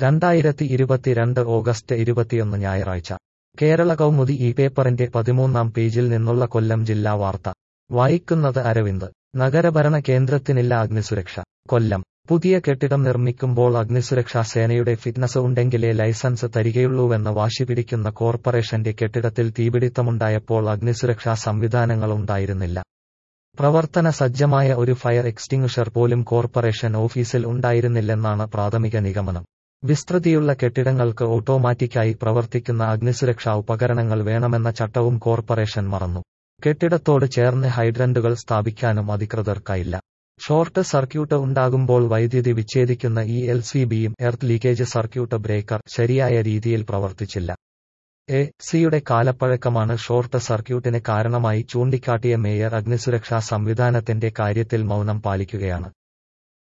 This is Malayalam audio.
രണ്ടായിരത്തി ഇരുപത്തിരണ്ട് ഓഗസ്റ്റ് ഇരുപത്തിയൊന്ന് ഞായറാഴ്ച കേരള കൗമുദി ഈ പേപ്പറിന്റെ പതിമൂന്നാം പേജിൽ നിന്നുള്ള കൊല്ലം ജില്ലാ വാർത്ത വായിക്കുന്നത് അരവിന്ദ് നഗരഭരണ കേന്ദ്രത്തിനില്ല അഗ്നിസുരക്ഷ കൊല്ലം പുതിയ കെട്ടിടം നിർമ്മിക്കുമ്പോൾ അഗ്നിസുരക്ഷാ സേനയുടെ ഫിറ്റ്നസ് ഉണ്ടെങ്കിലേ ലൈസൻസ് തരികയുള്ളൂവെന്ന് വാശിപിടിക്കുന്ന കോർപ്പറേഷന്റെ കെട്ടിടത്തിൽ തീപിടിത്തമുണ്ടായപ്പോൾ അഗ്നിസുരക്ഷാ സംവിധാനങ്ങളുണ്ടായിരുന്നില്ല പ്രവർത്തന സജ്ജമായ ഒരു ഫയർ എക്സ്റ്റിങ്ഷർ പോലും കോർപ്പറേഷൻ ഓഫീസിൽ ഉണ്ടായിരുന്നില്ലെന്നാണ് പ്രാഥമിക നിഗമനം വിസ്തൃതിയുള്ള കെട്ടിടങ്ങൾക്ക് ഓട്ടോമാറ്റിക്കായി പ്രവർത്തിക്കുന്ന അഗ്നിസുരക്ഷാ ഉപകരണങ്ങൾ വേണമെന്ന ചട്ടവും കോർപ്പറേഷൻ മറന്നു കെട്ടിടത്തോട് ചേർന്ന് ഹൈഡ്രന്റുകൾ സ്ഥാപിക്കാനും അധികൃതർക്കായില്ല ഷോർട്ട് സർക്യൂട്ട് ഉണ്ടാകുമ്പോൾ വൈദ്യുതി വിച്ഛേദിക്കുന്ന ഈ എൽ സി ബിയും എർത്ത് ലീക്കേജ് സർക്യൂട്ട് ബ്രേക്കർ ശരിയായ രീതിയിൽ പ്രവർത്തിച്ചില്ല എ സിയുടെ കാലപ്പഴക്കമാണ് ഷോർട്ട് സർക്യൂട്ടിന് കാരണമായി ചൂണ്ടിക്കാട്ടിയ മേയർ അഗ്നിസുരക്ഷാ സംവിധാനത്തിന്റെ കാര്യത്തിൽ മൗനം പാലിക്കുകയാണ്